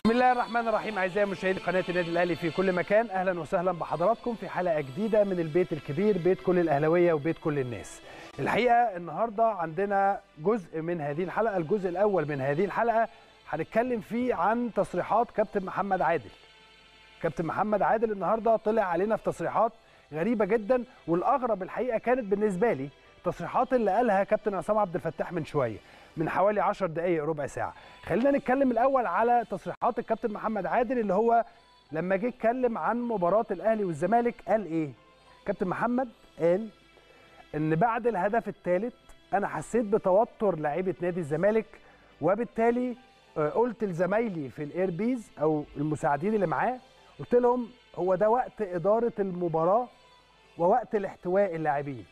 بسم الله الرحمن الرحيم اعزائي مشاهدي قناه النادي الاهلي في كل مكان اهلا وسهلا بحضراتكم في حلقه جديده من البيت الكبير بيت كل الاهلاويه وبيت كل الناس الحقيقه النهارده عندنا جزء من هذه الحلقه الجزء الاول من هذه الحلقه هنتكلم فيه عن تصريحات كابتن محمد عادل كابتن محمد عادل النهارده طلع علينا في تصريحات غريبه جدا والاغرب الحقيقه كانت بالنسبه لي التصريحات اللي قالها كابتن عصام عبد الفتاح من شويه من حوالي 10 دقائق ربع ساعه خلينا نتكلم الاول على تصريحات الكابتن محمد عادل اللي هو لما جه اتكلم عن مباراه الاهلي والزمالك قال ايه كابتن محمد قال ان بعد الهدف الثالث انا حسيت بتوتر لعيبه نادي الزمالك وبالتالي قلت لزمايلي في الايربيز او المساعدين اللي معاه قلت لهم هو ده وقت اداره المباراه ووقت الاحتواء اللاعبين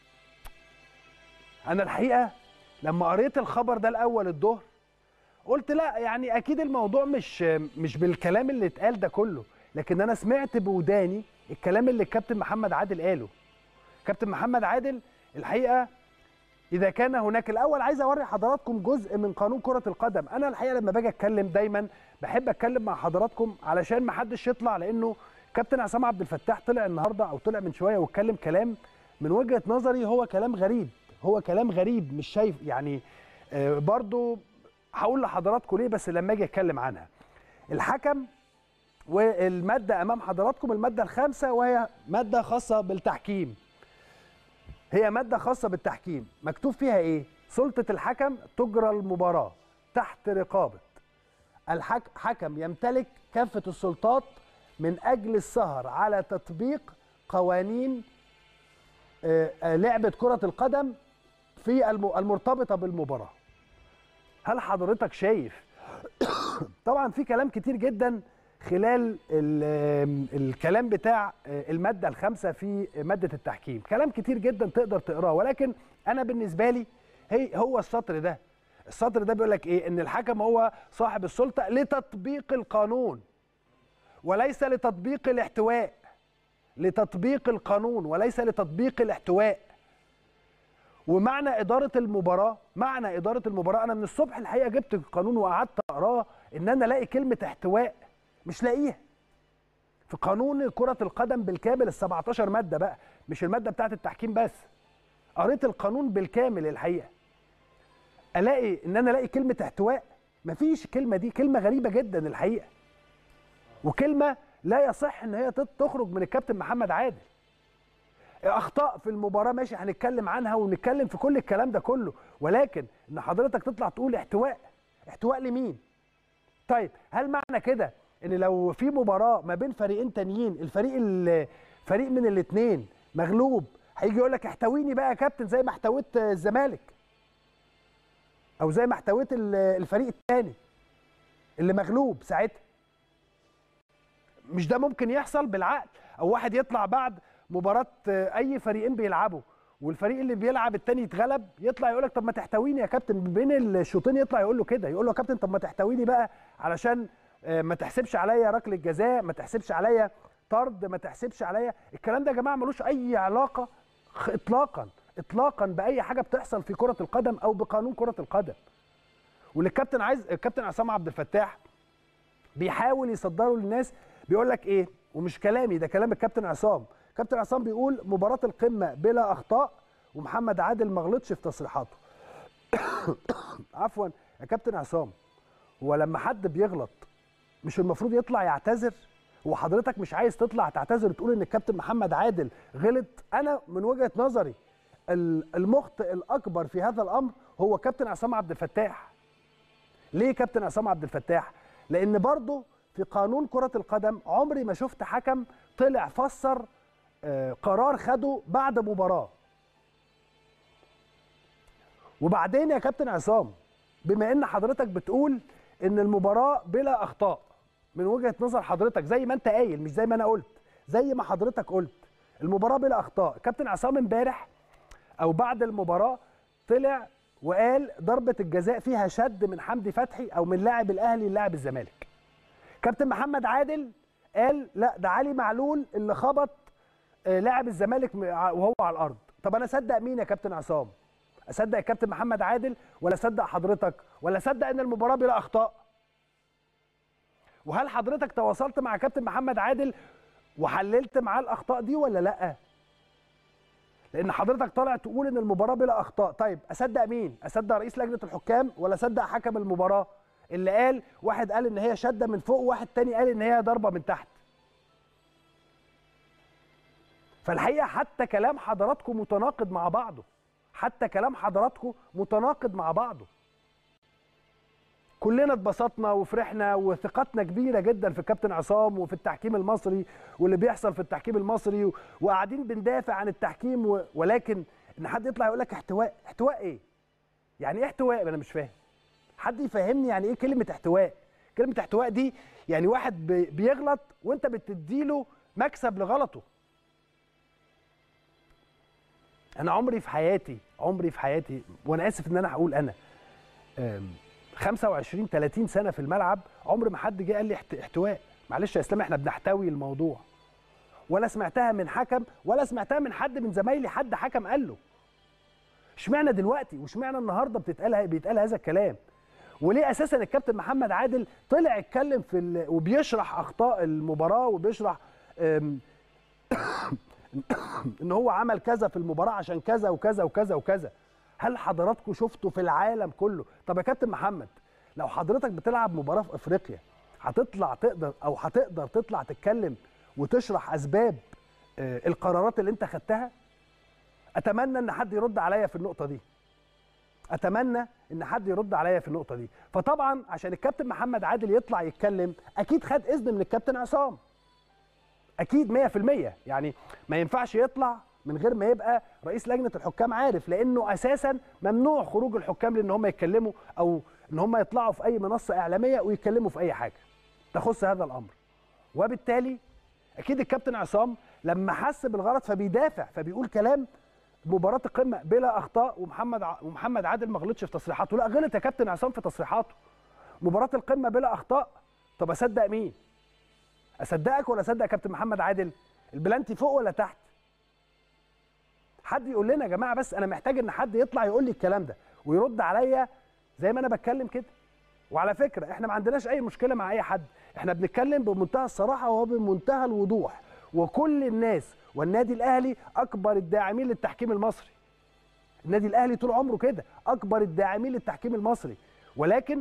انا الحقيقه لما قريت الخبر ده الاول الظهر قلت لا يعني اكيد الموضوع مش مش بالكلام اللي اتقال ده كله لكن انا سمعت بوداني الكلام اللي الكابتن محمد عادل قاله كابتن محمد عادل الحقيقه اذا كان هناك الاول عايز اوري حضراتكم جزء من قانون كره القدم انا الحقيقه لما باجي اتكلم دايما بحب اتكلم مع حضراتكم علشان ما حدش يطلع لانه كابتن عصام عبد الفتاح طلع النهارده او طلع من شويه واتكلم كلام من وجهه نظري هو كلام غريب هو كلام غريب مش شايف يعني آه برضو هقول لحضراتكم ليه بس لما اجي اتكلم عنها الحكم والماده امام حضراتكم الماده الخامسه وهي ماده خاصه بالتحكيم هي ماده خاصه بالتحكيم مكتوب فيها ايه سلطه الحكم تجرى المباراه تحت رقابه الحكم يمتلك كافه السلطات من اجل السهر على تطبيق قوانين لعبه كره القدم في المرتبطه بالمباراه هل حضرتك شايف طبعا في كلام كتير جدا خلال الكلام بتاع الماده الخامسه في ماده التحكيم كلام كتير جدا تقدر تقراه ولكن انا بالنسبه لي هي هو السطر ده السطر ده بيقول لك ايه ان الحكم هو صاحب السلطه لتطبيق القانون وليس لتطبيق الاحتواء لتطبيق القانون وليس لتطبيق الاحتواء ومعنى إدارة المباراة معنى إدارة المباراة أنا من الصبح الحقيقة جبت القانون وقعدت أقراه إن أنا ألاقي كلمة احتواء مش لاقيها في قانون كرة القدم بالكامل ال 17 مادة بقى مش المادة بتاعت التحكيم بس قريت القانون بالكامل الحقيقة ألاقي إن أنا ألاقي كلمة احتواء مفيش الكلمة دي كلمة غريبة جدا الحقيقة وكلمة لا يصح ان هي تخرج من الكابتن محمد عادل اخطاء في المباراه ماشي هنتكلم عنها ونتكلم في كل الكلام ده كله ولكن ان حضرتك تطلع تقول احتواء احتواء لمين طيب هل معنى كده ان لو في مباراه ما بين فريقين تانيين الفريق فريق من الاثنين مغلوب هيجي يقول لك احتويني بقى يا كابتن زي ما احتويت الزمالك او زي ما احتويت الفريق الثاني اللي مغلوب ساعتها مش ده ممكن يحصل بالعقل او واحد يطلع بعد مباراه اي فريقين بيلعبوا والفريق اللي بيلعب التاني يتغلب يطلع يقول لك طب ما تحتويني يا كابتن بين الشوطين يطلع يقول له كده يقول له يا كابتن طب ما تحتويني بقى علشان ما تحسبش عليا ركله جزاء ما تحسبش عليا طرد ما تحسبش عليا الكلام ده يا جماعه ملوش اي علاقه اطلاقا اطلاقا باي حاجه بتحصل في كره القدم او بقانون كره القدم واللي الكابتن عايز الكابتن عصام عبد الفتاح بيحاول يصدره للناس بيقول لك ايه ومش كلامي ده كلام الكابتن عصام كابتن عصام بيقول مباراه القمه بلا اخطاء ومحمد عادل ما غلطش في تصريحاته عفوا يا كابتن عصام هو لما حد بيغلط مش المفروض يطلع يعتذر وحضرتك مش عايز تطلع تعتذر تقول ان الكابتن محمد عادل غلط انا من وجهه نظري المخطئ الاكبر في هذا الامر هو كابتن عصام عبد الفتاح ليه كابتن عصام عبد الفتاح لان برضه في قانون كرة القدم عمري ما شفت حكم طلع فسر قرار خده بعد مباراة وبعدين يا كابتن عصام بما ان حضرتك بتقول ان المباراة بلا اخطاء من وجهة نظر حضرتك زي ما انت قايل مش زي ما انا قلت زي ما حضرتك قلت المباراة بلا اخطاء كابتن عصام امبارح او بعد المباراة طلع وقال ضربة الجزاء فيها شد من حمدي فتحي او من لاعب الاهلي للاعب الزمالك كابتن محمد عادل قال لا ده علي معلول اللي خبط لاعب الزمالك وهو على الارض طب انا اصدق مين يا كابتن عصام اصدق الكابتن محمد عادل ولا اصدق حضرتك ولا اصدق ان المباراه بلا اخطاء وهل حضرتك تواصلت مع كابتن محمد عادل وحللت معاه الاخطاء دي ولا لا لان حضرتك طالع تقول ان المباراه بلا اخطاء طيب اصدق مين اصدق رئيس لجنه الحكام ولا اصدق حكم المباراه اللي قال واحد قال ان هي شده من فوق وواحد تاني قال ان هي ضربه من تحت فالحقيقه حتى كلام حضراتكم متناقض مع بعضه حتى كلام حضراتكم متناقض مع بعضه كلنا اتبسطنا وفرحنا وثقتنا كبيره جدا في الكابتن عصام وفي التحكيم المصري واللي بيحصل في التحكيم المصري و... وقاعدين بندافع عن التحكيم و... ولكن ان حد يطلع يقول لك احتواء احتواء ايه يعني ايه احتواء انا مش فاهم حد يفهمني يعني ايه كلمه احتواء كلمه احتواء دي يعني واحد بي... بيغلط وانت بتديله مكسب لغلطه انا عمري في حياتي عمري في حياتي وانا اسف ان انا هقول انا أم... 25 30 سنه في الملعب عمر ما حد جه قال لي احتواء معلش يا اسلام احنا بنحتوي الموضوع ولا سمعتها من حكم ولا سمعتها من حد من زمايلي حد حكم قال له اشمعنى دلوقتي واشمعنى النهارده بتتقال بيتقال هذا الكلام وليه اساسا الكابتن محمد عادل طلع يتكلم في ال... وبيشرح اخطاء المباراه وبيشرح أم... ان هو عمل كذا في المباراه عشان كذا وكذا وكذا وكذا هل حضراتكم شفتوا في العالم كله طب يا كابتن محمد لو حضرتك بتلعب مباراه في افريقيا هتطلع تقدر او هتقدر تطلع تتكلم وتشرح اسباب القرارات اللي انت خدتها اتمنى ان حد يرد عليا في النقطه دي اتمنى ان حد يرد عليا في النقطه دي فطبعا عشان الكابتن محمد عادل يطلع يتكلم اكيد خد اذن من الكابتن عصام اكيد 100% يعني ما ينفعش يطلع من غير ما يبقى رئيس لجنه الحكام عارف لانه اساسا ممنوع خروج الحكام لان هم يتكلموا او ان هم يطلعوا في اي منصه اعلاميه ويتكلموا في اي حاجه تخص هذا الامر وبالتالي اكيد الكابتن عصام لما حس بالغلط فبيدافع فبيقول كلام مباراه القمه بلا اخطاء ومحمد ع... ومحمد عادل ما غلطش في تصريحاته لا غلط يا كابتن عصام في تصريحاته مباراه القمه بلا اخطاء طب اصدق مين اصدقك ولا اصدق كابتن محمد عادل البلانتي فوق ولا تحت حد يقول لنا يا جماعه بس انا محتاج ان حد يطلع يقول لي الكلام ده ويرد عليا زي ما انا بتكلم كده وعلى فكره احنا ما عندناش اي مشكله مع اي حد احنا بنتكلم بمنتهى الصراحه وبمنتهى الوضوح وكل الناس والنادي الاهلي اكبر الداعمين للتحكيم المصري النادي الاهلي طول عمره كده اكبر الداعمين للتحكيم المصري ولكن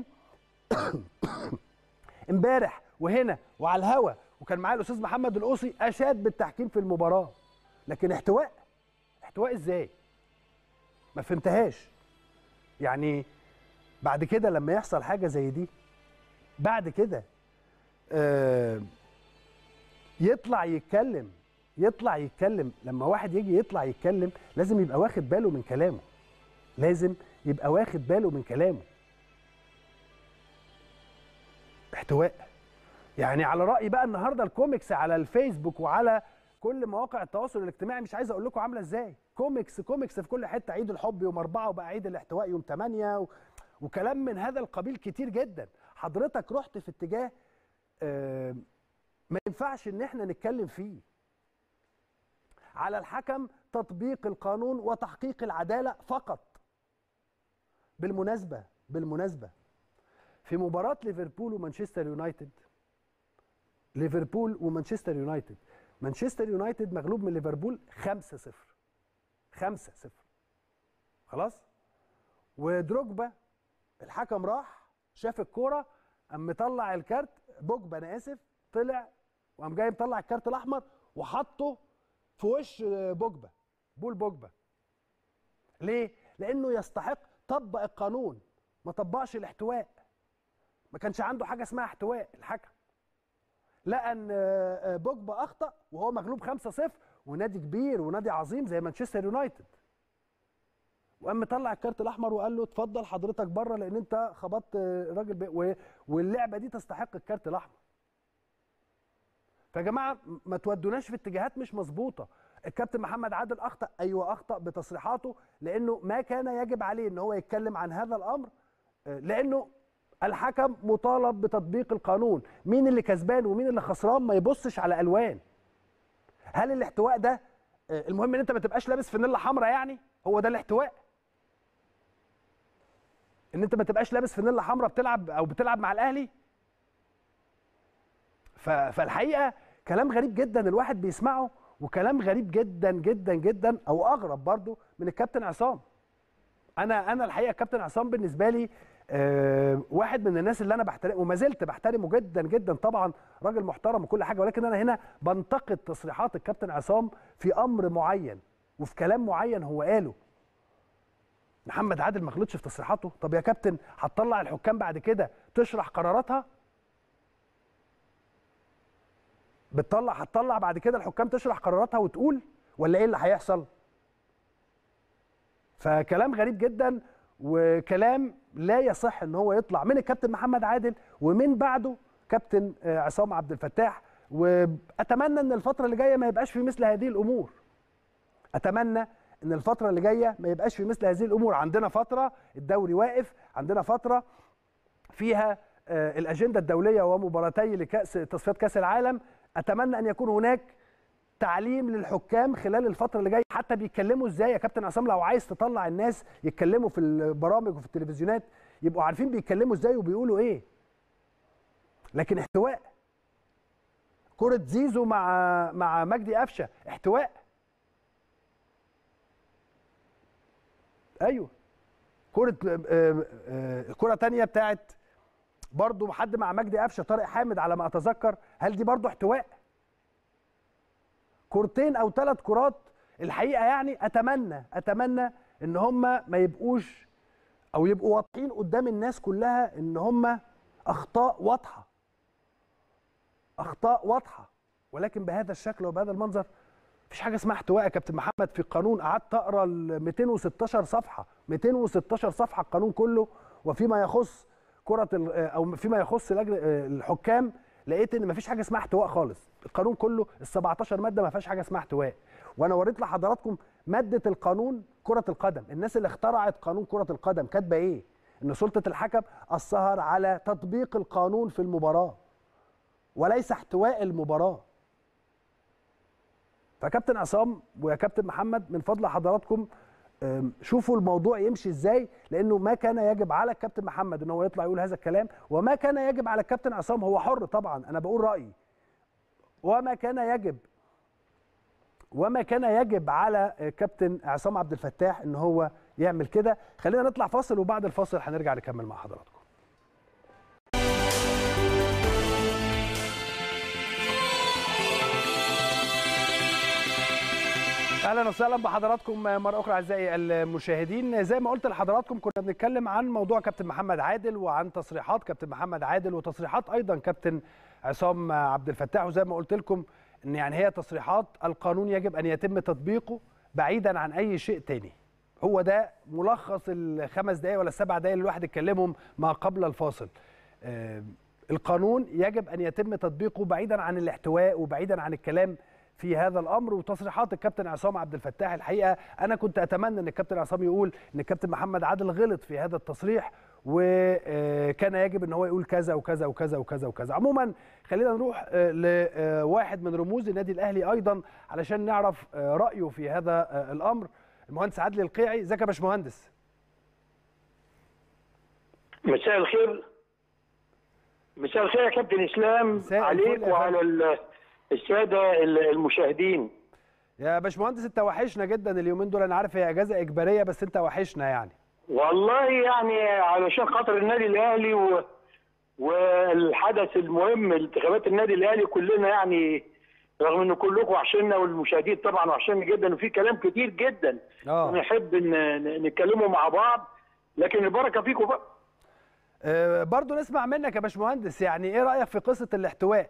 امبارح وهنا وعلى الهوا وكان معايا الاستاذ محمد القوصي اشاد بالتحكيم في المباراه لكن احتواء احتواء ازاي ما فهمتهاش يعني بعد كده لما يحصل حاجه زي دي بعد كده آه يطلع يتكلم يطلع يتكلم لما واحد يجي يطلع يتكلم لازم يبقى واخد باله من كلامه لازم يبقى واخد باله من كلامه احتواء يعني على رأي بقى النهارده الكوميكس على الفيسبوك وعلى كل مواقع التواصل الاجتماعي مش عايز اقول لكم عامله ازاي كوميكس كوميكس في كل حته عيد الحب يوم أربعة وبقى عيد الاحتواء يوم ثمانية و... وكلام من هذا القبيل كتير جدا حضرتك رحت في اتجاه آه ما ينفعش ان احنا نتكلم فيه على الحكم تطبيق القانون وتحقيق العداله فقط بالمناسبه بالمناسبه في مباراه ليفربول ومانشستر يونايتد ليفربول ومانشستر يونايتد مانشستر يونايتد مغلوب من ليفربول 5-0 5-0 خلاص ودروجبا الحكم راح شاف الكوره قام مطلع الكارت بوجبا انا اسف طلع وقام جاي مطلع الكارت الاحمر وحطه في وش بوجبا بول بوجبا ليه لانه يستحق طبق القانون ما طبقش الاحتواء ما كانش عنده حاجه اسمها احتواء الحكم لقى ان بوجبا اخطا وهو مغلوب 5-0 ونادي كبير ونادي عظيم زي مانشستر يونايتد وقام مطلع الكارت الاحمر وقال له اتفضل حضرتك بره لان انت خبطت راجل بي واللعبه دي تستحق الكارت الاحمر فيا جماعه ما تودوناش في اتجاهات مش مظبوطه الكابتن محمد عادل اخطا ايوه اخطا بتصريحاته لانه ما كان يجب عليه ان هو يتكلم عن هذا الامر لانه الحكم مطالب بتطبيق القانون مين اللي كسبان ومين اللي خسران ما يبصش على الوان هل الاحتواء ده المهم ان انت ما تبقاش لابس فانيلا حمراء يعني هو ده الاحتواء ان انت ما تبقاش لابس فانيلا حمراء بتلعب او بتلعب مع الاهلي ف- فالحقيقه كلام غريب جدا الواحد بيسمعه وكلام غريب جدا جدا جدا او اغرب برضو من الكابتن عصام انا انا الحقيقه الكابتن عصام بالنسبه لي آه، واحد من الناس اللي انا بحترمه وما زلت بحترمه جدا جدا طبعا راجل محترم وكل حاجه ولكن انا هنا بنتقد تصريحات الكابتن عصام في امر معين وفي كلام معين هو قاله محمد عادل ما غلطش في تصريحاته طب يا كابتن هتطلع الحكام بعد كده تشرح قراراتها بتطلع هتطلع بعد كده الحكام تشرح قراراتها وتقول ولا ايه اللي هيحصل فكلام غريب جدا وكلام لا يصح ان هو يطلع من الكابتن محمد عادل ومن بعده كابتن آه، عصام عبد الفتاح واتمنى ان الفتره اللي جايه ما يبقاش في مثل هذه الامور اتمنى ان الفتره اللي جايه ما يبقاش في مثل هذه الامور عندنا فتره الدوري واقف عندنا فتره فيها آه، الاجنده الدوليه ومباراتي لكاس تصفيات كاس العالم اتمنى ان يكون هناك تعليم للحكام خلال الفتره اللي جايه حتى بيتكلموا ازاي يا كابتن عصام لو عايز تطلع الناس يتكلموا في البرامج وفي التلفزيونات يبقوا عارفين بيتكلموا ازاي وبيقولوا ايه لكن احتواء كرة زيزو مع مع مجدي قفشه احتواء ايوه كرة آه، آه، كرة تانية بتاعت برضو حد مع مجدي قفشه طارق حامد على ما اتذكر هل دي برضو احتواء كورتين او ثلاث كرات الحقيقه يعني اتمنى اتمنى ان هم ما يبقوش او يبقوا واضحين قدام الناس كلها ان هم اخطاء واضحه اخطاء واضحه ولكن بهذا الشكل وبهذا المنظر مفيش حاجه اسمها احتواء يا كابتن محمد في القانون قعدت اقرا ال 216 صفحه 216 صفحه القانون كله وفيما يخص كره ال- او فيما يخص لجنه الحكام لقيت ان مفيش حاجه اسمها احتواء خالص القانون كله ال 17 ماده ما فيهاش حاجه اسمها احتواء وانا وريت لحضراتكم ماده القانون كره القدم الناس اللي اخترعت قانون كره القدم كاتبه ايه ان سلطه الحكم السهر على تطبيق القانون في المباراه وليس احتواء المباراه فكابتن عصام ويا كابتن محمد من فضل حضراتكم أم، شوفوا الموضوع يمشي ازاي لانه ما كان يجب على الكابتن محمد ان هو يطلع يقول هذا الكلام وما كان يجب على الكابتن عصام هو حر طبعا انا بقول رايي وما كان يجب وما كان يجب على كابتن عصام عبد الفتاح ان هو يعمل كده خلينا نطلع فاصل وبعد الفاصل هنرجع نكمل مع حضراتكم اهلا وسهلا بحضراتكم مره اخرى اعزائي المشاهدين زي ما قلت لحضراتكم كنا بنتكلم عن موضوع كابتن محمد عادل وعن تصريحات كابتن محمد عادل وتصريحات ايضا كابتن عصام عبد الفتاح وزي ما قلت لكم ان يعني هي تصريحات القانون يجب ان يتم تطبيقه بعيدا عن اي شيء تاني هو ده ملخص الخمس دقائق ولا السبع دقائق اللي الواحد اتكلمهم ما قبل الفاصل آه، القانون يجب ان يتم تطبيقه بعيدا عن الاحتواء وبعيدا عن الكلام في هذا الامر وتصريحات الكابتن عصام عبد الفتاح الحقيقه انا كنت اتمنى ان الكابتن عصام يقول ان الكابتن محمد عادل غلط في هذا التصريح وكان يجب ان هو يقول كذا وكذا وكذا وكذا وكذا عموما خلينا نروح آه، لواحد من رموز النادي الاهلي ايضا علشان نعرف آه، رايه في هذا آه، الامر المهندس عادل القيعي ازيك يا باشمهندس مساء الخير مساء الخير يا كابتن اسلام مساء عليك الفل يا وعلى ال- الساده ال- المشاهدين يا باشمهندس انت وحشنا جدا اليومين دول انا عارف هي اجازه اجباريه بس انت وحشنا يعني والله يعني علشان خاطر النادي الاهلي و... والحدث المهم انتخابات النادي الاهلي كلنا يعني رغم ان كلكم وحشنا والمشاهدين طبعا وحشنا جدا وفي كلام كتير جدا اه نحب ان نتكلموا مع بعض لكن البركه فيكم بقى آه، برضو نسمع منك يا باشمهندس يعني ايه رايك في قصه الاحتواء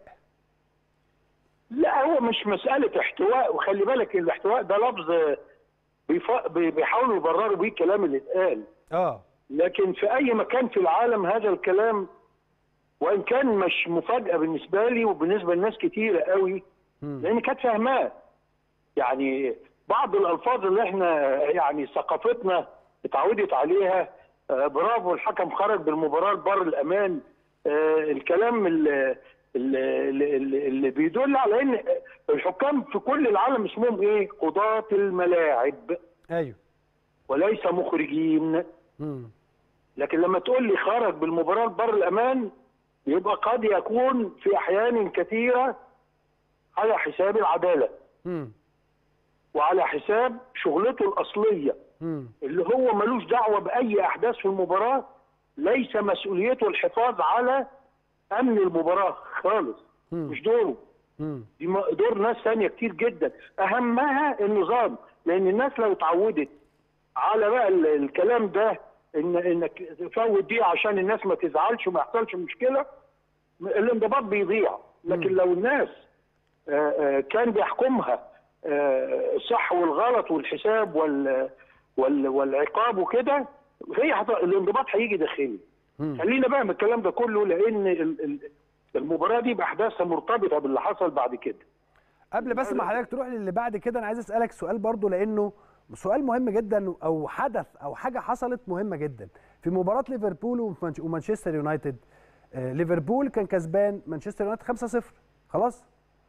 لا هو مش مسألة احتواء وخلي بالك الاحتواء ده لفظ بيف- بي- بيحاولوا يبرروا بيه الكلام اللي اتقال اه لكن في أي مكان في العالم هذا الكلام وإن كان مش مفاجأة بالنسبة لي وبالنسبة لناس كتيرة قوي مم. لأن كانت فاهماه يعني بعض الألفاظ اللي احنا يعني ثقافتنا اتعودت عليها آه، برافو الحكم خرج بالمباراة لبر الأمان آه، الكلام اللي, اللي, اللي اللي بيدل على ان الحكام في كل العالم اسمهم ايه؟ قضاة الملاعب ايوه وليس مخرجين مم. لكن لما تقول لي خرج بالمباراة لبر الأمان يبقى قد يكون في احيان كثيره على حساب العداله مم. وعلى حساب شغلته الاصليه مم. اللي هو ملوش دعوه باي احداث في المباراه ليس مسؤوليته الحفاظ على امن المباراه خالص مم. مش دوره مم. دي م- دور ناس ثانيه كتير جدا اهمها النظام لان الناس لو اتعودت على بقى ال- الكلام ده ان انك تفوت دي عشان الناس ما تزعلش وما يحصلش مشكله م- الانضباط بيضيع لكن لو الناس آه، آه، كان بيحكمها آه، الصح والغلط والحساب وال وال- والعقاب وكده هي هت- الانضباط هيجي داخلي مم. خلينا بقى من الكلام ده كله لان ال- ال- المباراه دي باحداثها مرتبطه باللي حصل بعد كده قبل بس ما حضرتك تروح للي بعد كده انا عايز اسالك سؤال برضو لانه سؤال مهم جدا او حدث او حاجه حصلت مهمه جدا في مباراه ليفربول ومانش- ومانشستر يونايتد آه، ليفربول كان كسبان مانشستر يونايتد 5-0 خلاص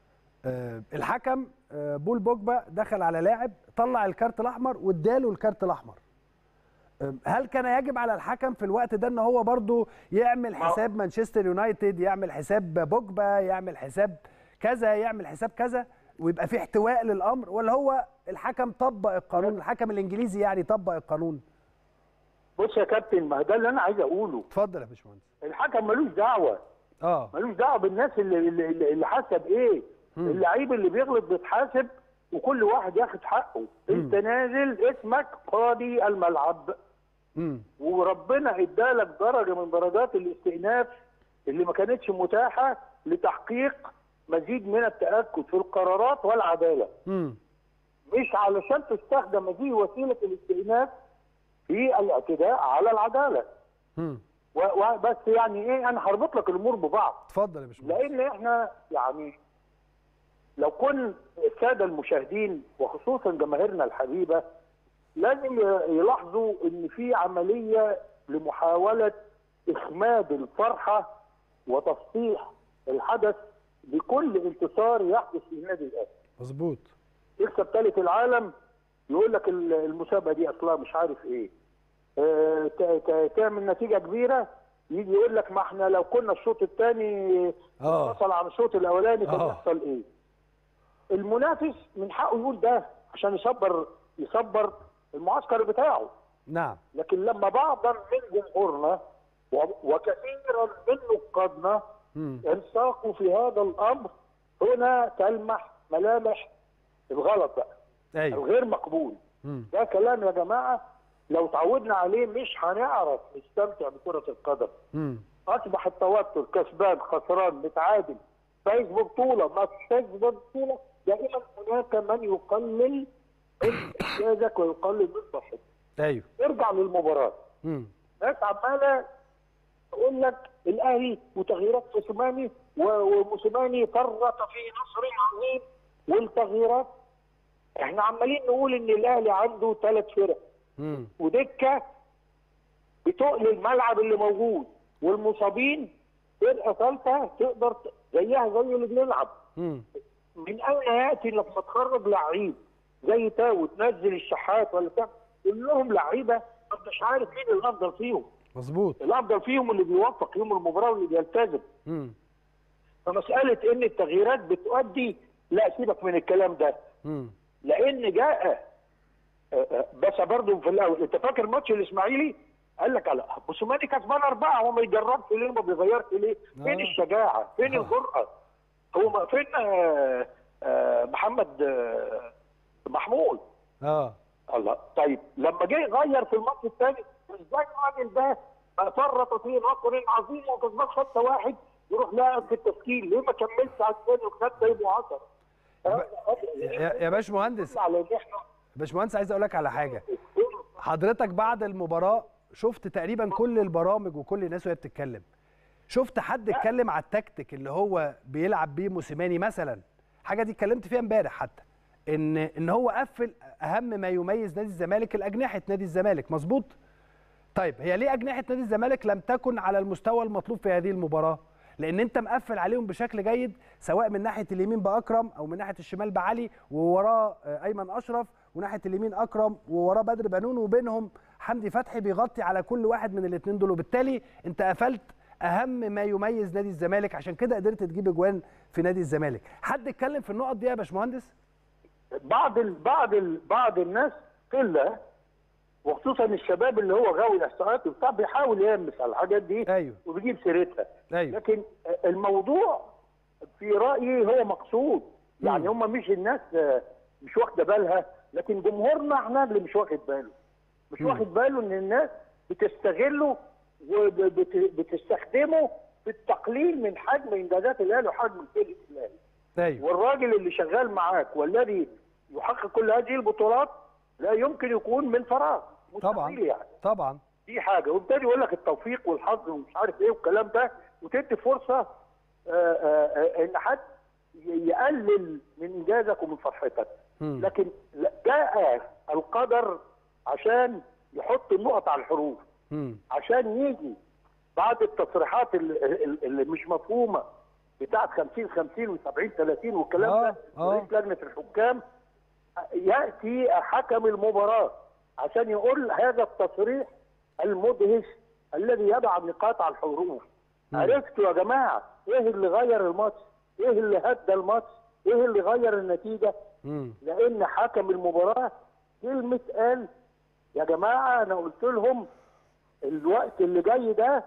آه، الحكم آه، بول بوجبا دخل على لاعب طلع الكارت الاحمر واداله الكارت الاحمر آه، هل كان يجب على الحكم في الوقت ده ان هو برضو يعمل ما- حساب مانشستر يونايتد يعمل حساب بوجبا يعمل حساب كذا يعمل حساب كذا ويبقى في احتواء للامر ولا هو الحكم طبق القانون الحكم الانجليزي يعني طبق القانون بص يا كابتن ما ده اللي انا عايز اقوله اتفضل يا باشمهندس الحكم ملوش دعوه اه ملوش دعوه بالناس اللي اللي, اللي اللي حاسه بايه اللعيب اللي بيغلط بيتحاسب وكل واحد ياخد حقه انت نازل اسمك قاضي الملعب امم وربنا ادالك درجه من درجات الاستئناف اللي ما كانتش متاحه لتحقيق مزيد من التاكد في القرارات والعداله امم مش علشان تستخدم هذه وسيله الاستئناف في الاعتداء على العداله امم و- وبس يعني ايه انا هربط لك الامور ببعض اتفضل يا باشمهندس لان احنا يعني لو كن الساده المشاهدين وخصوصا جماهيرنا الحبيبه لازم يلاحظوا ان في عمليه لمحاوله اخماد الفرحه وتسطيح الحدث بكل انتصار يحدث في النادي الاهلي. مظبوط يكسب ثالث العالم يقول لك ال- المسابقه دي اصلا مش عارف ايه. آه، ت- ت- تعمل نتيجه كبيره يجي يقول لك ما احنا لو كنا الشوط الثاني آه. وصل عن الشوط الاولاني كان آه. يحصل ايه؟ المنافس من حقه يقول ده عشان يصبر يصبر المعسكر بتاعه نعم لكن لما بعضا من جمهورنا و- وكثيرا من نقادنا امم انساقوا في هذا الامر هنا تلمح ملامح الغلط بقى ايوه الغير مقبول امم ده كلام يا جماعه لو تعودنا عليه مش هنعرف نستمتع بكره القدم امم اصبح التوتر كسبان خسران متعادل فايز ببطوله ما فاز ببطوله دائما هناك من يقلل من انجازك ويقلل من صحتك ايوه ارجع للمباراه امم ناس عماله تقول لك الاهلي وتغييرات موسيماني و- وموسيماني فرط في نصر عظيم والتغييرات احنا عمالين نقول ان الاهلي عنده ثلاث فرق امم ودكه بتقل الملعب اللي موجود والمصابين فرقه ثالثه تقدر ت- زيها زي اللي بنلعب امم من اين ياتي لما تخرج لعيب زي تاو تنزل الشحات ولا بتاع كلهم لعيبه ما انتش عارف مين الافضل فيهم مظبوط الافضل فيهم اللي بيوفق يوم المباراه واللي بيلتزم امم فمساله ان التغييرات بتؤدي لا سيبك من الكلام ده امم لان جاء آه، آه، بس برضه في الاول انت فاكر ماتش الاسماعيلي قال لك على موسيماني كسبان اربعه هو ما يجربش ليه ما بيغيرش ليه؟ فين آه. الشجاعه؟ فين آه. الجرأه؟ هو ما- فين آه، آه، محمد آه، محمود؟ اه الله طيب لما جه يغير في الماتش الثاني ازاي الراجل ده فرط في نصر عظيم وكسبان 5 واحد يروح لاعب في التشكيل ليه ما كملش على الثاني وخد يبقوا 10 يا يا باشمهندس على ان احنا باشمهندس عايز اقول لك على حاجه حضرتك بعد المباراه شفت تقريبا كل البرامج وكل الناس وهي بتتكلم شفت حد اتكلم على التكتيك اللي هو بيلعب بيه موسيماني مثلا حاجه دي اتكلمت فيها امبارح حتى ان ان هو قفل اهم ما يميز نادي الزمالك الاجنحه نادي الزمالك مظبوط طيب هي ليه اجنحه نادي الزمالك لم تكن على المستوى المطلوب في هذه المباراه لان انت مقفل عليهم بشكل جيد سواء من ناحيه اليمين باكرم او من ناحيه الشمال بعلي ووراه آه، ايمن اشرف وناحيه اليمين اكرم ووراه بدر بنون وبينهم حمدي فتحي بيغطي على كل واحد من الاثنين دول وبالتالي انت قفلت اهم ما يميز نادي الزمالك عشان كده قدرت تجيب اجوان في نادي الزمالك حد اتكلم في النقط دي يا باشمهندس بعض ال بعض ال بعض الناس قله وخصوصا الشباب اللي هو غاوي الاحصاءات وبتاع بيحاول يلمس على الحاجات دي ايوه وبيجيب سيرتها ايوه لكن الموضوع في رايي هو مقصود يعني هم مش الناس آه، مش واخده بالها لكن جمهورنا احنا اللي مش واخد باله مش مم. واخد باله ان الناس بتستغله وبتستخدمه في التقليل من حجم انجازات الاهلي وحجم فرقه الاهلي ايوه والراجل اللي شغال معاك والذي يحقق كل هذه البطولات لا يمكن يكون من فراغ طبعا مستحيل يعني طبعا دي حاجه وابتدي يقول لك التوفيق والحظ ومش عارف ايه والكلام ده وتدي فرصه آه، آه، آه، ان حد ي- يقلل من انجازك ومن فرحتك مم. لكن لا- جاء القدر عشان يحط النقط على الحروف مم. عشان يجي بعد التصريحات اللي, اللي مش مفهومه بتاعت 50 50 و70 30 والكلام آه، ده آه. رئيس لجنه الحكام ياتي حكم المباراه عشان يقول هذا التصريح المدهش الذي يضع النقاط على الحروف مم. عرفتوا يا جماعه ايه اللي غير الماتش؟ ايه اللي هدى الماتش؟ ايه اللي غير النتيجه؟ مم. لان حكم المباراه كلمه قال يا جماعه انا قلت لهم الوقت اللي جاي ده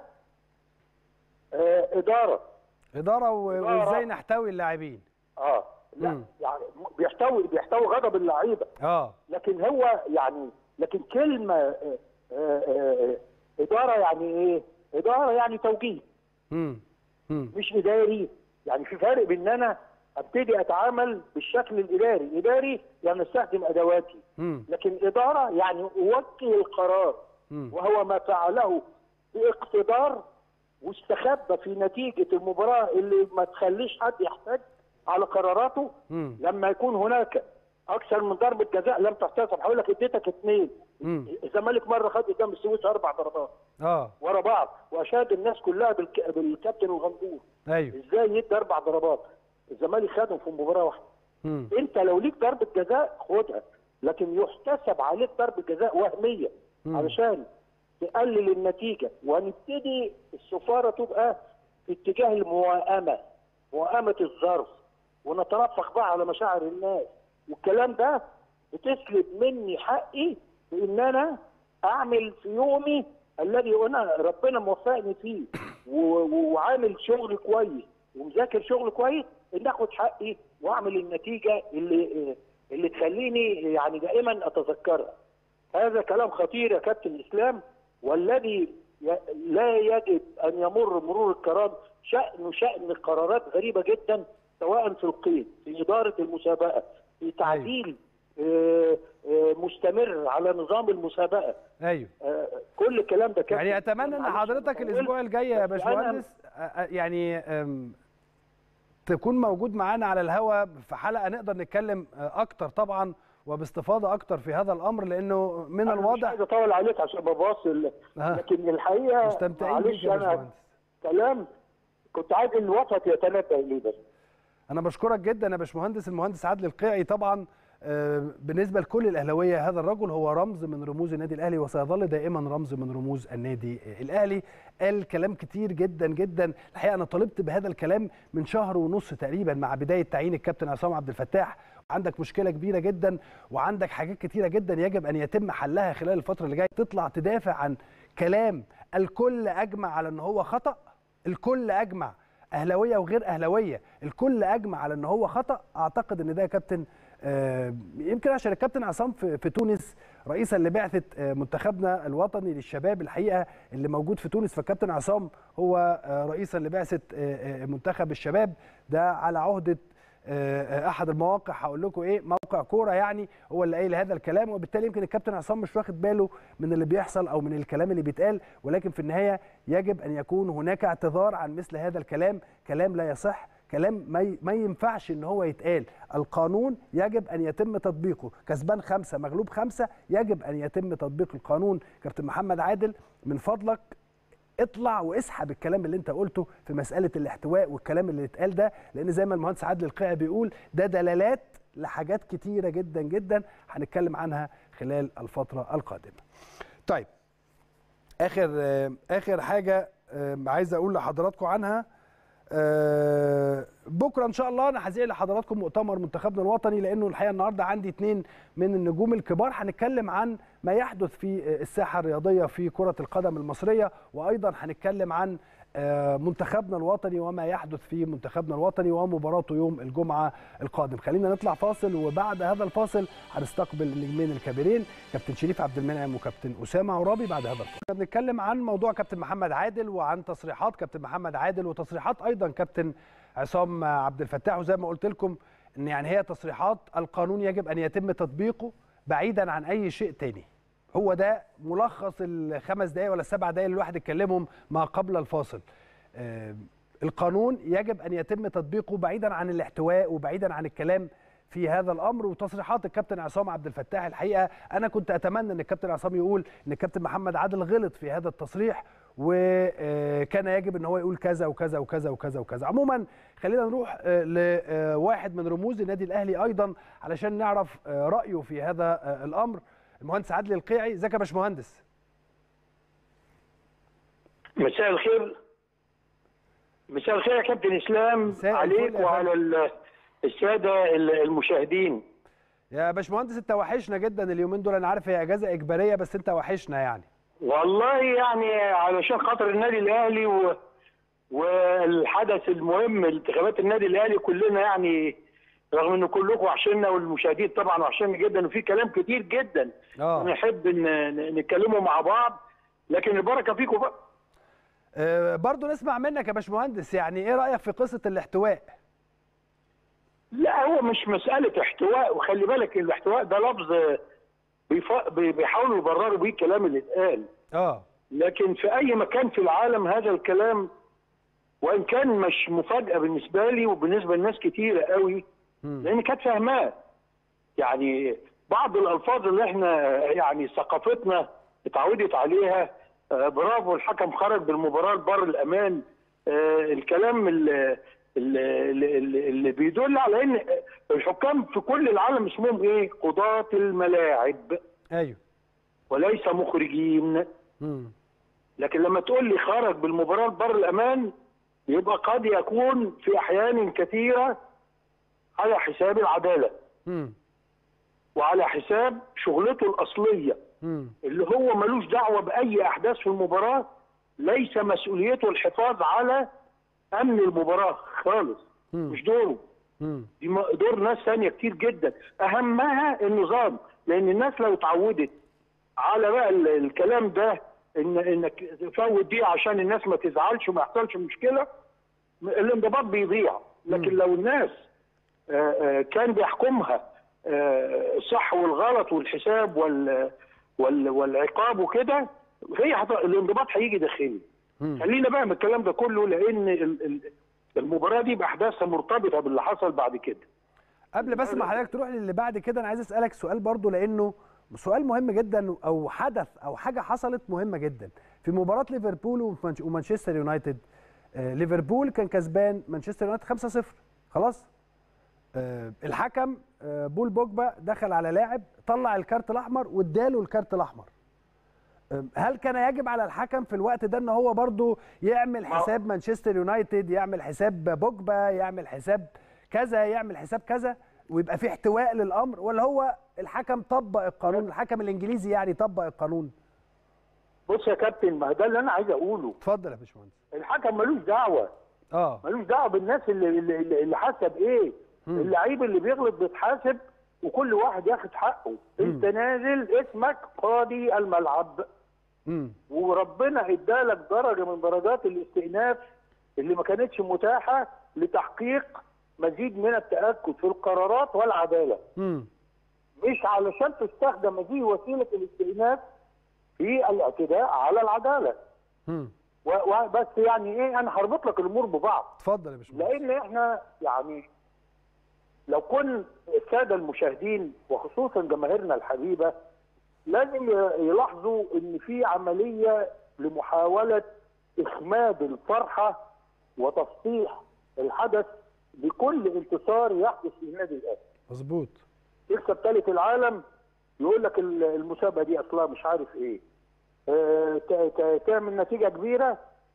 آه اداره اداره و- إدارة. وازاي نحتوي اللاعبين اه لا مم. يعني بيحتوي بيحتوي غضب اللعيبه اه لكن هو يعني لكن كلمه آه آه آه اداره يعني ايه؟ اداره يعني توجيه مم. مم. مش اداري يعني في فرق بين ان انا ابتدي اتعامل بالشكل الاداري اداري يعني استخدم ادواتي مم. لكن اداره يعني اوجه القرار مم. وهو ما فعله باقتدار واستخبى في نتيجه المباراه اللي ما تخليش حد يحتاج على قراراته مم. لما يكون هناك اكثر من ضربه جزاء لم تحتسب هقول لك اديتك اثنين مم. الزمالك مره خد قدام السويس اربع ضربات اه ورا بعض واشاد الناس كلها بالك... بالكابتن الغندور ايوه ازاي يدي اربع ضربات الزمالك خدهم في مباراه واحده مم. انت لو ليك ضربه جزاء خدها لكن يحتسب عليك ضربه جزاء وهميه مم. علشان تقلل النتيجه وهنبتدي السفاره تبقى في اتجاه الموائمه موائمه الظرف ونترفق بقى على مشاعر الناس والكلام ده بتسلب مني حقي بان انا اعمل في يومي الذي انا ربنا موفقني فيه و- و- وعامل شغل كويس ومذاكر شغل كويس ان اخد حقي واعمل النتيجه اللي اللي تخليني يعني دائما اتذكرها. هذا كلام خطير يا كابتن اسلام والذي ي- لا يجب ان يمر مرور الكرام شأنه شأن قرارات غريبه جدا سواء في القيد في اداره المسابقه في تعديل آه، آه، مستمر على نظام المسابقه ايوه آه، كل الكلام ده كابتن يعني اتمنى ان معلش حضرتك أنا الاسبوع الجاي يا بس أنا- باشمهندس آه، آه، يعني آم، تكون موجود معانا على الهوا في حلقه نقدر نتكلم آه، اكتر طبعا وباستفاضه اكتر في هذا الامر لانه من أنا مش الواضح عايز اطول عليك عشان بباصل آه. لكن الحقيقه مستمتعين بيك معلش يا انا باشمهندس كلام كنت عايز الوسط يتنبه ليه بس انا بشكرك جدا يا باشمهندس المهندس عادل القيعي طبعا آه، بالنسبه لكل الاهلاويه هذا الرجل هو رمز من رموز النادي الاهلي وسيظل دائما رمز من رموز النادي الاهلي قال كلام كتير جدا جدا الحقيقه انا طالبت بهذا الكلام من شهر ونص تقريبا مع بدايه تعيين الكابتن عصام عبد الفتاح عندك مشكله كبيره جدا وعندك حاجات كتيره جدا يجب ان يتم حلها خلال الفتره اللي جايه تطلع تدافع عن كلام الكل اجمع على ان هو خطا الكل اجمع اهلاويه وغير اهلاويه الكل اجمع على ان هو خطا اعتقد ان ده يا كابتن آه، يمكن عشان الكابتن عصام في, في تونس رئيسا لبعثه آه، منتخبنا الوطني للشباب الحقيقه اللي موجود في تونس فالكابتن عصام هو آه، رئيسا لبعثه آه، آه، منتخب الشباب ده على عهده آه، احد المواقع هقول لكم ايه موقع كوره يعني هو اللي قايل هذا الكلام وبالتالي يمكن الكابتن عصام مش واخد باله من اللي بيحصل او من الكلام اللي بيتقال ولكن في النهايه يجب ان يكون هناك اعتذار عن مثل هذا الكلام كلام لا يصح كلام ما ي- ما ينفعش ان هو يتقال القانون يجب ان يتم تطبيقه كسبان خمسه مغلوب خمسه يجب ان يتم تطبيق القانون كابتن محمد عادل من فضلك اطلع واسحب الكلام اللي انت قلته في مساله الاحتواء والكلام اللي اتقال ده لان زي ما المهندس عادل القيعي بيقول ده دلالات لحاجات كتيره جدا جدا هنتكلم عنها خلال الفتره القادمه. طيب اخر آه، اخر حاجه آم، عايز اقول لحضراتكم عنها آه، بكره ان شاء الله انا هذيع لحضراتكم مؤتمر منتخبنا الوطني لانه الحقيقه النهارده عندي اثنين من النجوم الكبار هنتكلم عن ما يحدث في الساحه الرياضيه في كره القدم المصريه وايضا هنتكلم عن آه، منتخبنا الوطني وما يحدث في منتخبنا الوطني ومباراته يوم الجمعه القادم خلينا نطلع فاصل وبعد هذا الفاصل هنستقبل النجمين الكبيرين كابتن شريف عبد المنعم وكابتن اسامه عرابي بعد هذا الفاصل بنتكلم عن موضوع كابتن محمد عادل وعن تصريحات كابتن محمد عادل وتصريحات ايضا كابتن عصام عبد الفتاح وزي ما قلت لكم ان يعني هي تصريحات القانون يجب ان يتم تطبيقه بعيدا عن اي شيء تاني هو ده ملخص الخمس دقائق ولا السبع دقائق اللي الواحد اتكلمهم ما قبل الفاصل آه، القانون يجب ان يتم تطبيقه بعيدا عن الاحتواء وبعيدا عن الكلام في هذا الامر وتصريحات الكابتن عصام عبد الفتاح الحقيقه انا كنت اتمنى ان الكابتن عصام يقول ان الكابتن محمد عادل غلط في هذا التصريح وكان يجب ان هو يقول كذا وكذا وكذا وكذا وكذا عموما خلينا نروح آه، لواحد من رموز النادي الاهلي ايضا علشان نعرف آه، رايه في هذا آه، الامر المهندس عادل القيعي ازيك يا باشمهندس مساء الخير مساء الخير يا كابتن اسلام مساء عليك الفل يا وعلى ال- الساده ال- المشاهدين يا باشمهندس انت وحشنا جدا اليومين دول انا عارف هي اجازه اجباريه بس انت وحشنا يعني والله يعني علشان خاطر النادي الاهلي و... والحدث المهم انتخابات النادي الاهلي كلنا يعني رغم ان كلكم وحشنا والمشاهدين طبعا وحشنا جدا وفي كلام كتير جدا اه نحب ان ن- نتكلموا مع بعض لكن البركه فيكم بقى آه، برضو نسمع منك يا باشمهندس يعني ايه رايك في قصه الاحتواء لا هو مش مسألة احتواء وخلي بالك الاحتواء ده لفظ بيف- بي- بيحاولوا يبرروا بيه الكلام اللي اتقال اه لكن في أي مكان في العالم هذا الكلام وإن كان مش مفاجأة بالنسبة لي وبالنسبة لناس كتيرة قوي مم. لأن كانت فاهماه يعني بعض الألفاظ اللي احنا يعني ثقافتنا اتعودت عليها آه، برافو الحكم خرج بالمباراة لبر الأمان آه، الكلام اللي, اللي, اللي بيدل على ان الحكام في كل العالم اسمهم ايه؟ قضاة الملاعب ايوه وليس مخرجين مم. لكن لما تقول لي خرج بالمباراة لبر الأمان يبقى قد يكون في أحيان كثيرة على حساب العدالة مم. وعلى حساب شغلته الأصلية مم. اللي هو ملوش دعوة بأي أحداث في المباراة ليس مسؤوليته الحفاظ على أمن المباراة خالص مم. مش دوره مم. دي م- دور ناس ثانية كتير جدا أهمها النظام لأن الناس لو اتعودت على بقى ال- الكلام ده إن إنك تفوت دي عشان الناس ما تزعلش وما يحصلش مشكلة م- الانضباط بيضيع لكن مم. لو الناس آه، آه، كان بيحكمها آه، الصح والغلط والحساب وال وال والعقاب وكده هي هت- الانضباط هيجي داخلي مم. خلينا بقى من الكلام ده كله لان ال- ال- المباراه دي باحداثها مرتبطه باللي حصل بعد كده قبل بس ما حضرتك تروح للي بعد كده انا عايز اسالك سؤال برضو لانه سؤال مهم جدا او حدث او حاجه حصلت مهمه جدا في مباراه ليفربول ومانش- ومانشستر يونايتد آه، ليفربول كان كسبان مانشستر يونايتد 5-0 خلاص آه، الحكم آه، بول بوجبا دخل على لاعب طلع الكارت الاحمر واداله الكارت الاحمر آه، هل كان يجب على الحكم في الوقت ده ان هو برضو يعمل ما هو- حساب مانشستر يونايتد يعمل حساب بوجبا يعمل حساب كذا يعمل حساب كذا ويبقى في احتواء للامر ولا هو الحكم طبق القانون الحكم الانجليزي يعني طبق القانون بص يا كابتن ما ده اللي انا عايز اقوله اتفضل يا باشمهندس الحكم ملوش دعوه اه ملوش دعوه بالناس اللي اللي, اللي اللي حسب ايه مم. اللعيب اللي بيغلط بيتحاسب وكل واحد ياخد حقه انت نازل اسمك قاضي الملعب امم وربنا ادالك درجه من درجات الاستئناف اللي ما كانتش متاحه لتحقيق مزيد من التاكد في القرارات والعداله امم مش علشان تستخدم هذه وسيله الاستئناف في الاعتداء على العداله امم و- وبس يعني ايه انا هربط لك الامور ببعض اتفضل يا باشمهندس لان احنا يعني لو كن الساده المشاهدين وخصوصا جماهيرنا الحبيبه لازم ي- يلاحظوا ان في عمليه لمحاوله اخماد الفرحه وتسطيح الحدث بكل انتصار يحدث في النادي الاهلي. مظبوط يكسب ثالث العالم يقول لك ال- المسابقه دي اصلا مش عارف ايه. آه، ت- ت- تعمل نتيجه كبيره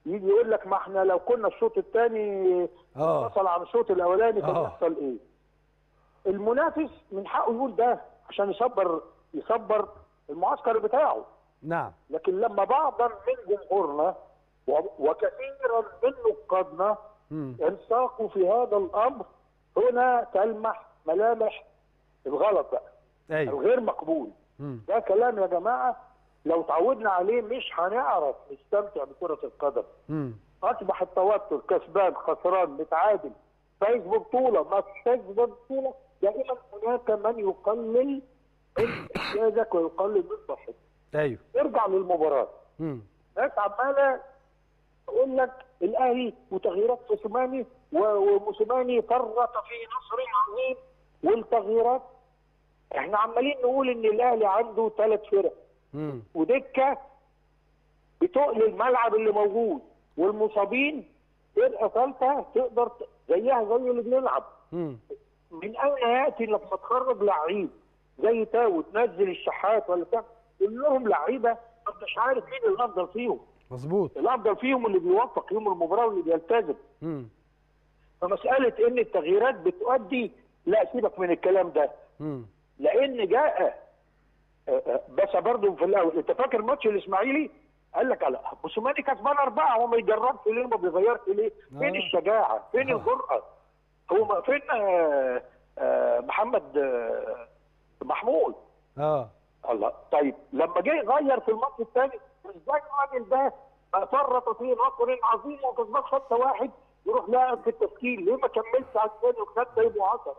يجي يقول لك ما احنا لو كنا الشوط الثاني اه فصل عن الشوط الاولاني كان آه. يحصل ايه؟ المنافس من حقه يقول ده عشان يصبر يصبر المعسكر بتاعه نعم لكن لما بعضا من جمهورنا و- وكثيرا من نقادنا مم. ينساقوا في هذا الامر هنا تلمح ملامح الغلط بقى ايوه الغير مقبول مم. ده كلام يا جماعه لو تعودنا عليه مش هنعرف نستمتع بكره القدم مم. اصبح التوتر كسبان خسران متعادل فايز ببطوله ما فايز ببطوله دائما هناك من يقلل من انجازك ويقلل من ضحك ايوه ارجع للمباراه مم. ناس عماله تقول لك الاهلي وتغييرات موسيماني و- وموسيماني فرط في نصر عظيم والتغييرات احنا عمالين نقول ان الاهلي عنده ثلاث فرق مم. ودكه بتقل الملعب اللي موجود والمصابين فرقه ثالثه تقدر ت- زيها زي اللي بنلعب مم. من اين ياتي لما تخرج لعيب زي تاو تنزل الشحات ولا بتاع كلهم لعيبه ما انتش عارف مين الافضل فيهم مظبوط الافضل فيهم اللي بيوفق يوم المباراه واللي بيلتزم مم. فمساله ان التغييرات بتؤدي لا سيبك من الكلام ده مم. لان جاء آه، آه، بس برضه في الاول انت فاكر ماتش الاسماعيلي قال لك على موسيماني كسبان اربعه هو ما يجربش ليه ما بيغيرش ليه؟ فين آه. الشجاعه؟ فين آه. الجرأه؟ هو ما- فين آه، آه، محمد آه، محمود؟ اه الله طيب لما جه يغير في الماتش الثاني ازاي الراجل ده فرط في نصر عظيم وكسبان خمسه واحد يروح لاعب في التشكيل ليه ما كملش على الثاني وخد يبقوا 10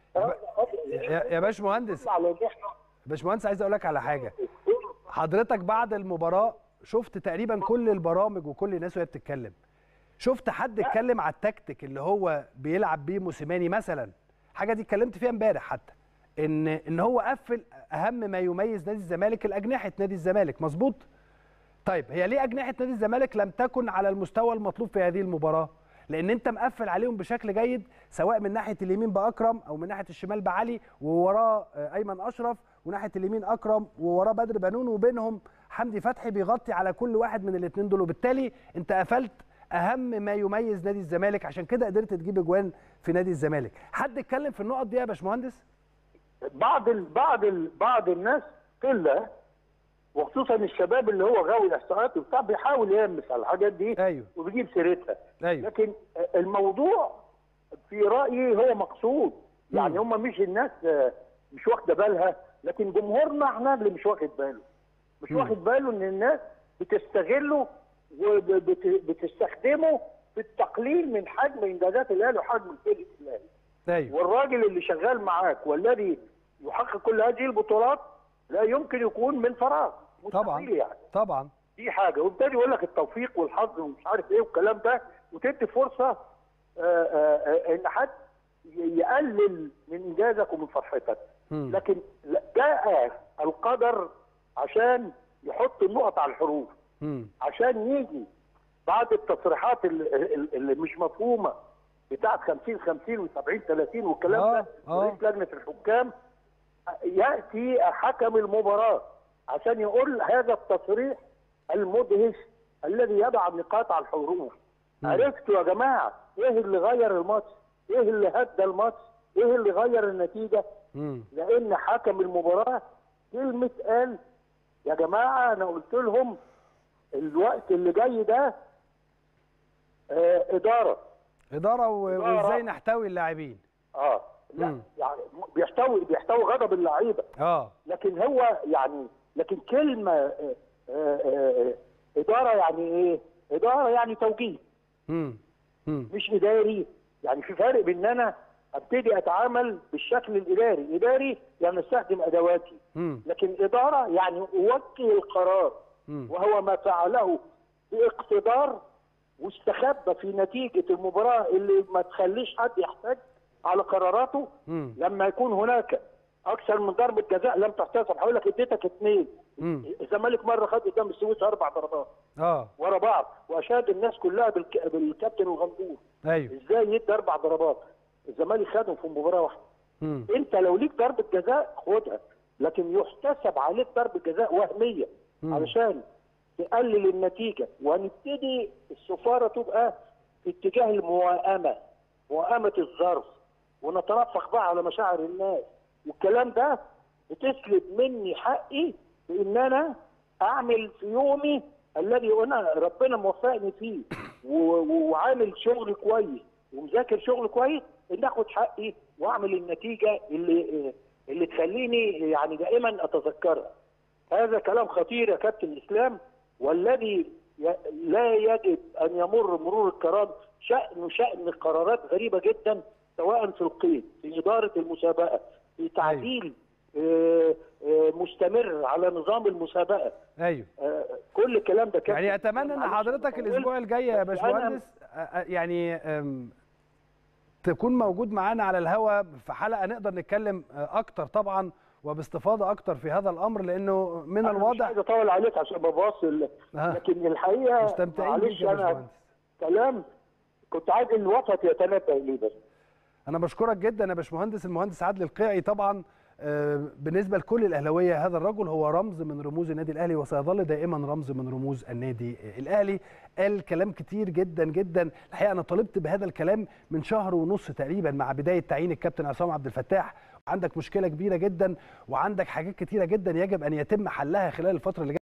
يا يا باشمهندس على ان احنا باشمهندس عايز اقول لك على حاجه حضرتك بعد المباراه شفت تقريبا كل البرامج وكل الناس وهي بتتكلم شفت حد اتكلم على التكتيك اللي هو بيلعب بيه موسيماني مثلا حاجه دي اتكلمت فيها امبارح حتى ان ان هو قفل اهم ما يميز نادي الزمالك الاجنحه نادي الزمالك مظبوط طيب هي ليه اجنحه نادي الزمالك لم تكن على المستوى المطلوب في هذه المباراه لان انت مقفل عليهم بشكل جيد سواء من ناحيه اليمين باكرم او من ناحيه الشمال بعلي ووراه آه، ايمن اشرف وناحيه اليمين اكرم ووراه بدر بنون وبينهم حمدي فتحي بيغطي على كل واحد من الاثنين دول وبالتالي انت قفلت اهم ما يميز نادي الزمالك عشان كده قدرت تجيب اجوان في نادي الزمالك حد اتكلم في النقط دي يا باشمهندس بعض ال بعض ال بعض الناس قله وخصوصا الشباب اللي هو غاوي الاحصاءات وبتاع بيحاول يلمس على الحاجات دي ايوه وبيجيب سيرتها ايوه لكن الموضوع في رايي هو مقصود يعني هم مش الناس آه، مش واخده بالها لكن جمهورنا احنا اللي مش واخد باله مش مم. واخد باله ان الناس بتستغله وبتستخدمه في التقليل من حجم انجازات الاهلي وحجم الفريق الاهلي ايوه والراجل اللي شغال معاك والذي يحقق كل هذه البطولات لا يمكن يكون من فراغ مستحيل طبعا يعني طبعا دي حاجه وابتدي يقول لك التوفيق والحظ ومش عارف ايه والكلام ده وتدي فرصه آه، آه، آه، ان حد ي- يقلل من انجازك ومن فرحتك مم. لكن لا- جاء القدر عشان يحط النقط على الحروف مم. عشان يجي بعد التصريحات اللي, اللي مش مفهومه بتاعت 50 50 و70 30 والكلام آه، ده آه. رئيس لجنه الحكام ياتي حكم المباراه عشان يقول هذا التصريح المدهش الذي يضع النقاط على الحروف مم. عرفتوا يا جماعه ايه اللي غير الماتش؟ ايه اللي هدى الماتش؟ ايه اللي غير النتيجه؟ مم. لان حكم المباراه كلمه قال يا جماعه انا قلت لهم الوقت اللي جاي ده آه اداره اداره و- إدارة. وازاي نحتوي اللاعبين اه لا مم. يعني بيحتوي بيحتوي غضب اللعيبه اه لكن هو يعني لكن كلمه آه آه آه اداره يعني ايه؟ اداره يعني توجيه مم. مم. مش اداري يعني في فرق بين ان انا ابتدي اتعامل بالشكل الاداري اداري يعني استخدم ادواتي مم. لكن اداره يعني اوجه القرار مم. وهو ما فعله باقتدار واستخبى في نتيجه المباراه اللي ما تخليش حد يحتاج على قراراته مم. لما يكون هناك اكثر من ضربه جزاء لم تحتسب هقول لك اديتك اثنين مم. الزمالك مره خد قدام السويس اربع ضربات اه ورا بعض واشاد الناس كلها بالك... بالكابتن الغندور ايوه ازاي يدي اربع ضربات الزمالك خدهم في مباراه واحده مم. انت لو ليك ضربه جزاء خدها لكن يحتسب عليك ضربه جزاء وهميه مم. علشان تقلل النتيجه وهنبتدي السفاره تبقى في اتجاه الموائمه موائمه الظرف ونترفق بقى على مشاعر الناس والكلام ده بتسلب مني حقي بان انا اعمل في يومي الذي انا ربنا موفقني فيه و- و- وعامل شغل كويس ومذاكر شغل كويس ان اخد حقي واعمل النتيجه اللي اللي تخليني يعني دائما اتذكرها. هذا كلام خطير يا كابتن اسلام والذي ي- لا يجب ان يمر مرور الكرام شان شان قرارات غريبه جدا سواء في القيد في اداره المسابقه في تعديل آه، آه، مستمر على نظام المسابقه ايوه آه، كل الكلام ده كابتن يعني اتمنى ان معلش حضرتك أنا الاسبوع طولت، الجاي يا بس أنا- باشمهندس أ- أ- يعني أم، تكون موجود معانا على الهوا في حلقه نقدر نتكلم أ، اكتر طبعا وباستفاضه اكتر في هذا الامر لانه من أنا مش الواضح عايز اطول عليك عشان بباصل آه. لكن الحقيقه مستمتعين بيك معلش يا انا باشمهندس كلام كنت عايز الوسط يتنبه ليه بس انا بشكرك جدا يا باشمهندس المهندس عادل القيعي طبعا آه، بالنسبه لكل الاهلاويه هذا الرجل هو رمز من رموز النادي الاهلي وسيظل دائما رمز من رموز النادي الاهلي قال كلام كتير جدا جدا الحقيقه انا طالبت بهذا الكلام من شهر ونص تقريبا مع بدايه تعيين الكابتن عصام عبد الفتاح عندك مشكله كبيره جدا وعندك حاجات كتيره جدا يجب ان يتم حلها خلال الفتره اللي جايه